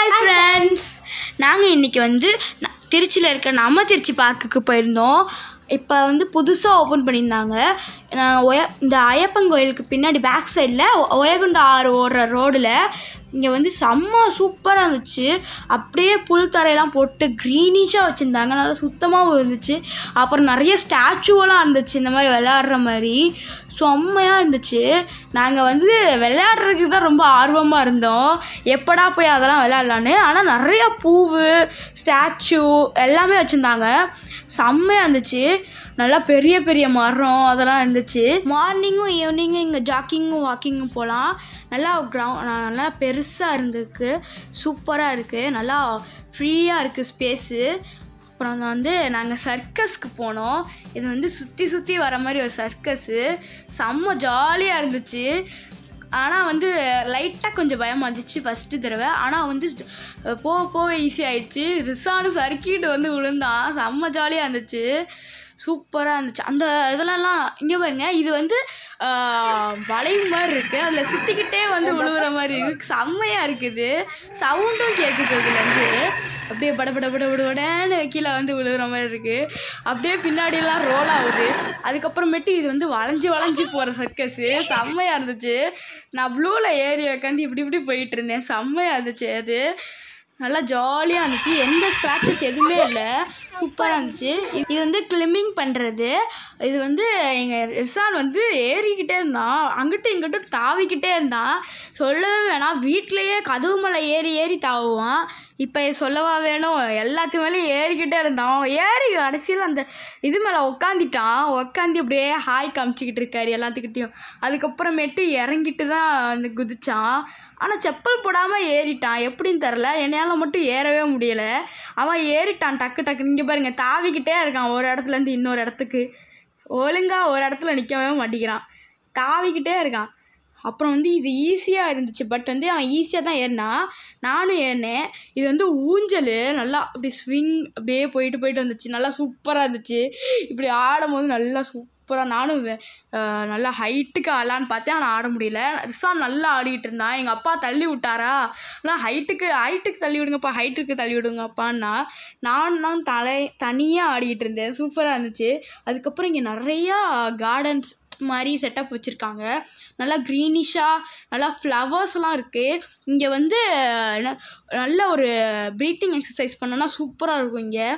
hi friends நாங்கள் இன்றைக்கி வந்து ந- திருச்சியில் இருக்க நம்ம திருச்சி பார்க்குக்கு போயிருந்தோம் இப்போ வந்து புதுசாக ஓப்பன் பண்ணியிருந்தாங்க நான் ஒய இந்த ஐயப்பன் கோயிலுக்கு பின்னாடி பேக் சைடில் ஒயகுண்ட ஆறு ஓடுற ரோடில் இங்கே வந்து செம்ம சூப்பராக இருந்துச்சு அப்படியே புல் தரையெல்லாம் போட்டு க்ரீனிஷாக வச்சுருந்தாங்க நல்லா சுத்தமாகவும் இருந்துச்சு அப்புறம் நிறைய ஸ்டாச்சுவெல்லாம் இருந்துச்சு இந்த மாதிரி விளையாடுற மாதிரி செம்மையாக இருந்துச்சு நாங்கள் வந்து விளையாடுறதுக்கு தான் ரொம்ப ஆர்வமாக இருந்தோம் எப்படா போய் அதெல்லாம் விளையாடலான்னு ஆனால் நிறைய பூவு ஸ்டாச்சு எல்லாமே வச்சுருந்தாங்க செம்மையாக இருந்துச்சு நல்லா பெரிய பெரிய மரம் அதெல்லாம் இருந்துச்சு மார்னிங்கும் ஈவினிங்கும் இங்கே ஜாக்கிங்கும் வாக்கிங்கும் போகலாம் நல்லா கிரவுண்ட் நல்லா பெருசாக இருந்திருக்கு சூப்பராக இருக்குது நல்லா ஃப்ரீயாக இருக்குது ஸ்பேஸு அப்புறம் வந்து நாங்கள் சர்க்கஸ்க்கு போனோம் இது வந்து சுற்றி சுற்றி வர மாதிரி ஒரு சர்க்கஸு செம்ம ஜாலியாக இருந்துச்சு ஆனால் வந்து லைட்டாக கொஞ்சம் பயமாக இருந்துச்சு ஃபஸ்ட்டு தடவை ஆனால் வந்து அஹ், போக போக ஈஸி ஆயிடுச்சு ரிசானு சறுக்கிட்டு வந்து விழுந்தான் செம்ம ஜாலியாக இருந்துச்சு சூப்பராக இருந்துச்சு அந்த இதெல்லாம் இங்கே பாருங்க இது வந்து ஆஹ், வளைவு மாதிரி இருக்குது அதில் சுற்றிக்கிட்டே வந்து விழுவுற மாதிரி இருக்கு செம்மையாக இருக்குது சவுண்டும் கேட்குது அதுலேருந்து அப்படியே பட பட பட படன்னு கீழே வந்து விழுகிற மாதிரி இருக்குது அப்படியே பின்னாடியெல்லாம் ரோல் ஆகுது அதுக்கப்புறமேட்டு இது வந்து வளைஞ்சு வளைஞ்சு போகிற சர்க்கஸு செம்மையாக இருந்துச்சு நான் ப்ளூவில் ஏறி உக்காந்து இப்படி இப்படி போயிட்டு இருந்தேன் செம்மையாக இருந்துச்சு அது நல்லா ஜாலியாக இருந்துச்சு எந்த ஸ்க்ராச்சஸ் எதுவுமே இல்லை சூப்பராக இருந்துச்சு இது வந்து கிளிம்பிங் பண்ணுறது இது வந்து எங்கள் ரிசான் வந்து ஏறிக்கிட்டே இருந்தான் அங்கிட்டும் இங்கிட்டும் தாவிக்கிட்டே இருந்தான் சொல்லவே வேணாம் வீட்லேயே கதவு மலை ஏறி ஏறி தாவுவான் இப்போ சொல்லவா வேணும் எல்லாத்து மேலேயும் ஏறிக்கிட்டே இருந்தான் ஏறி கடைசியில் அந்த இது மேலே உக்காந்துட்டான் உக்காந்து அப்படியே ஹாய் காமிச்சிக்கிட்டு இருக்காரு எல்லாத்துக்கிட்டேயும் அதுக்கப்புறமேட்டு இறங்கிட்டு தான் வந்து குதிச்சான் ஆனால் செப்பல் போடாமல் ஏறிட்டான் எப்படின்னு தெரில என்னால் மட்டும் ஏறவே முடியலை அவன் ஏறிட்டான் டக்கு டக்கு இங்கே பாருங்க தாவிக்கிட்டே இருக்கான் ஒரு இடத்துலேருந்து இன்னொரு இடத்துக்கு ஒழுங்காக ஒரு இடத்துல நிற்கவே மாட்டேங்கிறான் தாவிக்கிட்டே இருக்கான் அப்புறம் வந்து இது ஈஸியாக இருந்துச்சு பட் வந்து அவன் ஈஸியாக தான் ஏறினான் நானும் ஏறினேன் இது வந்து ஊஞ்சல் நல்லா அப்படி ஸ்விங் அப்படியே போயிட்டு போயிட்டு வந்துச்சு நல்லா சூப்பராக இருந்துச்சு இப்படி ஆடும் போது நல்லா சூப்பராக நானும் வே- அஹ் நல்லா ஹைட்டுக்கு ஆடலான்னு பார்த்தேன் ஆனால் ஆட முடியல ரிசான் நல்லா ஆடிக்கிட்டு இருந்தான் எங்கள் அப்பா தள்ளி விட்டாரா ஆனால் ஹைட்டுக்கு ஹைட்டுக்கு தள்ளி விடுங்கப்பா ஹைட்டுக்கு தள்ளி விடுங்கப்பான்னா நான் நான் தலை தனியாக ஆடிக்கிட்டு இருந்தேன் சூப்பராக இருந்துச்சு அதுக்கப்புறம் இங்கே நிறையா கார்டன்ஸ் மாதிரி செட்டப் வச்சுருக்காங்க நல்லா க்ரீனிஷாக நல்லா ஃப்ளவர்ஸ்லாம் இருக்குது இங்கே வந்து என்ன நல்ல ஒரு ப்ரீத்திங் எக்ஸசைஸ் பண்ணோன்னா சூப்பராக இருக்கும் இங்கே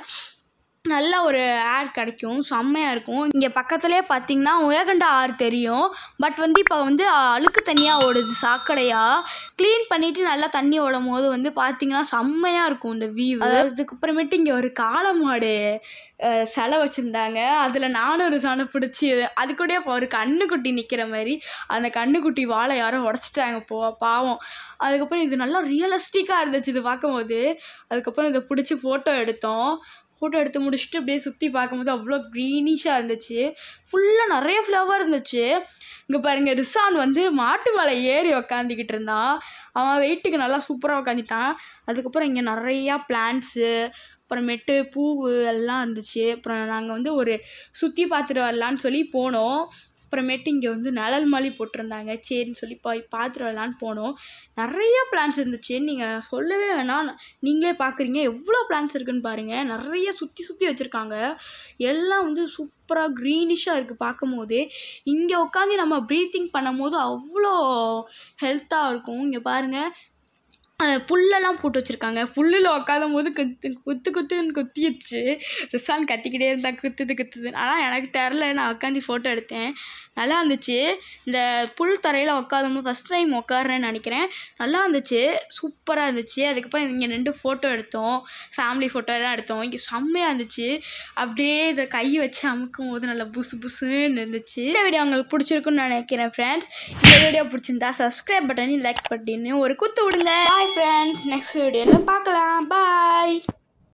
நல்ல ஒரு ஏர் கிடைக்கும் செம்மையாக இருக்கும் இங்கே பக்கத்துலேயே பார்த்தீங்கன்னா உயகண்ட ஆறு தெரியும் பட் வந்து இப்போ வந்து அழுக்கு தண்ணியாக ஓடுது சாக்கடையாக க்ளீன் பண்ணிவிட்டு நல்லா தண்ணி ஓடும் போது வந்து பார்த்தீங்கன்னா செம்மையாக இருக்கும் இந்த வியூ அதுக்கப்புறமேட்டு இங்கே ஒரு காளை மாடு அஹ், சிலை வச்சுருந்தாங்க அதில் நானும் ஒரு சனை பிடிச்சி அது கூட இப்போ ஒரு கண்ணுக்குட்டி நிற்கிற மாதிரி அந்த கண்ணுக்குட்டி வாழை யாரோ உடச்சிட்டாங்க போ பாவம் அதுக்கப்புறம் இது நல்லா ரியலிஸ்டிக்காக இருந்துச்சு இது பார்க்கும்போது அதுக்கப்புறம் இதை பிடிச்சி ஃபோட்டோ எடுத்தோம் ஃபோட்டோ எடுத்து முடிச்சுட்டு அப்படியே சுற்றி பார்க்கும்போது அவ்வளோ க்ரீனிஷாக இருந்துச்சு ஃபுல்லாக நிறைய ஃப்ளவர் இருந்துச்சு இங்கே பாருங்க ரிசான் வந்து மாட்டு மலை ஏறி உக்காந்துக்கிட்டு இருந்தான் அவன் வெயிட்டுக்கு நல்லா சூப்பராக உக்காந்துட்டான் அதுக்கப்புறம் இங்கே நிறையா பிளான்ட்ஸு அப்புறமேட்டு பூவு எல்லாம் இருந்துச்சு அப்புறம் நாங்கள் வந்து ஒரு சுற்றி பார்த்துட்டு வரலான்னு சொல்லி போனோம் அப்புறமேட்டு இங்கே வந்து நிழல் மாலி போட்டிருந்தாங்க சரின்னு சொல்லி போய் பார்த்துட்டு வரலான்னு போனோம் நிறைய பிளான்ஸ் இருந்துச்சு நீங்கள் சொல்லவே வேணாம் நீங்களே பார்க்குறீங்க எவ்வளோ பிளான்ஸ் இருக்குன்னு பாருங்கள் நிறைய சுற்றி சுற்றி வச்சுருக்காங்க எல்லாம் வந்து சூப்பராக க்ரீனிஷாக இருக்குது பார்க்கும்போதே இங்கே உட்காந்து நம்ம ப்ரீத்திங் பண்ணும்போது அவ்வளோ ஹெல்த்தாக இருக்கும் இங்கே பாருங்கள் அஹ் புல்லெல்லாம் போட்டு வச்சுருக்காங்க புல்லில் உட்காரும் போது குத்து குத்து குத்துன்னு குத்திடுச்சு ரிசான் கத்திக்கிட்டே இருந்தா குத்துது குத்துது ஆனால் எனக்கு தெரில நான் உட்காந்து ஃபோட்டோ எடுத்தேன் நல்லா இருந்துச்சு இந்த புல் தரையில் உட்காரும் போது ஃபஸ்ட் டைம் உட்காடுறேன்னு நினைக்கிறேன் நல்லா இருந்துச்சு சூப்பராக இருந்துச்சு அதுக்கப்புறம் இங்கே ரெண்டு ஃபோட்டோ எடுத்தோம் ஃபேமிலி ஃபோட்டோ எல்லாம் எடுத்தோம் இங்கே செம்மையாக இருந்துச்சு அப்படியே இதை கை வச்சு அமுக்கும் போது நல்லா புசு புசுன்னு இருந்துச்சு இந்த வீடியோ உங்களுக்கு பிடிச்சிருக்குன்னு நினைக்கிறேன் ஃப்ரெண்ட்ஸ் இந்த வீடியோ பிடிச்சிருந்தா சப்ஸ்கிரைப் பட்டனையும் லைக் பட்டனையும் ஒரு குத்து விடுங்க பாய் ஃப்ரெண்ட்ஸ் நெக்ஸ்ட் வீடியோவில் பார்க்கலாம் பாய்